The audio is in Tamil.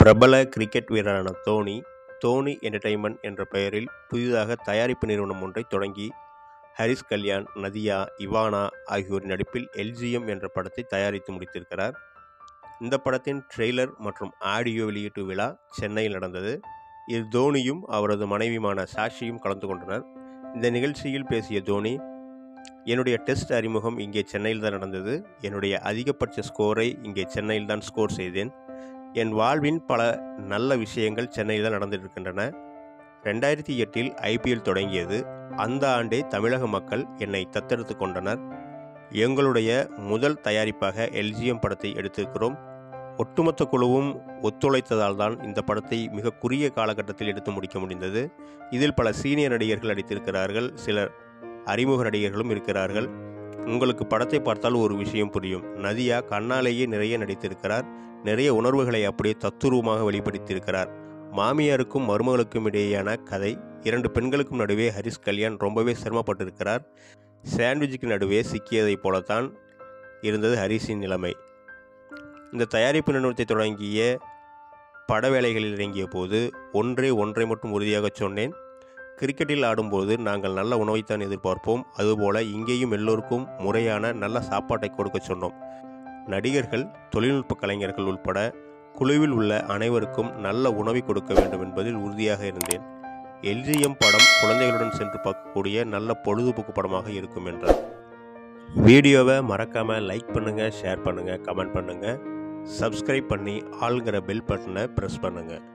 பிரபல கிரிக்கெட் வீரரான தோனி தோனி என்டர்டெயின்மெண்ட் என்ற பெயரில் புதிதாக தயாரிப்பு நிறுவனம் ஒன்றை தொடங்கி ஹரிஸ் கல்யாண் நதியா இவானா ஆகியோரின் நடிப்பில் எல்ஜிஎம் என்ற படத்தை தயாரித்து முடித்திருக்கிறார் இந்த படத்தின் ட்ரெய்லர் மற்றும் ஆடியோ வெளியீட்டு விழா சென்னையில் நடந்தது இதில் தோனியும் அவரது மனைவியுமான சாஷியும் கலந்து கொண்டனர் இந்த நிகழ்ச்சியில் பேசிய தோனி என்னுடைய டெஸ்ட் அறிமுகம் இங்கே சென்னையில் தான் நடந்தது என்னுடைய அதிகபட்ச ஸ்கோரை இங்கே சென்னையில் தான் ஸ்கோர் செய்தேன் என் வாழ்வின் பல நல்ல விஷயங்கள் சென்னையில் தான் நடந்திருக்கின்றன ரெண்டாயிரத்தி எட்டில் ஐபிஎல் தொடங்கியது அந்த ஆண்டே தமிழக மக்கள் என்னை தத்தெடுத்து கொண்டனர் எங்களுடைய முதல் தயாரிப்பாக எல்ஜிஎம் படத்தை எடுத்திருக்கிறோம் ஒட்டுமொத்த குழுவும் ஒத்துழைத்ததால் தான் இந்த படத்தை மிக குறுகிய காலகட்டத்தில் எடுத்து முடிக்க முடிந்தது இதில் பல சீனியர் நடிகர்கள் நடித்திருக்கிறார்கள் சிலர் அறிமுக நடிகர்களும் இருக்கிறார்கள் உங்களுக்கு படத்தை பார்த்தால் ஒரு விஷயம் புரியும் நதியா கண்ணாலேயே நிறைய நடித்திருக்கிறார் நிறைய உணர்வுகளை அப்படியே தத்துரூபமாக வெளிப்படுத்தியிருக்கிறார் மாமியாருக்கும் மருமகளுக்கும் இடையேயான கதை இரண்டு பெண்களுக்கும் நடுவே ஹரிஸ் கல்யாண் ரொம்பவே சிரமப்பட்டிருக்கிறார் சாண்ட்விச்சுக்கு நடுவே சிக்கியதைப் போலத்தான் இருந்தது ஹரிஸின் நிலைமை இந்த தயாரிப்பு நிறுவனத்தை தொடங்கிய பட வேலைகளில் இறங்கிய போது ஒன்றே ஒன்றை மட்டும் உறுதியாக சொன்னேன் கிரிக்கெட்டில் ஆடும்போது நாங்கள் நல்ல உணவைத்தான் எதிர்பார்ப்போம் அதுபோல இங்கேயும் எல்லோருக்கும் முறையான நல்ல சாப்பாட்டை கொடுக்க சொன்னோம் நடிகர்கள் தொழில்நுட்ப கலைஞர்கள் உட்பட குழுவில் உள்ள அனைவருக்கும் நல்ல உணவை கொடுக்க வேண்டும் என்பதில் உறுதியாக இருந்தேன் எல்ஜிஎம் படம் குழந்தைகளுடன் சென்று பார்க்கக்கூடிய நல்ல பொழுதுபோக்கு படமாக இருக்கும் என்றார் வீடியோவை மறக்காமல் லைக் பண்ணுங்கள் ஷேர் பண்ணுங்கள் கமெண்ட் பண்ணுங்கள் சப்ஸ்கிரைப் பண்ணி ஆளுங்கிற பெல் பட்டனை ப்ரெஸ் பண்ணுங்கள்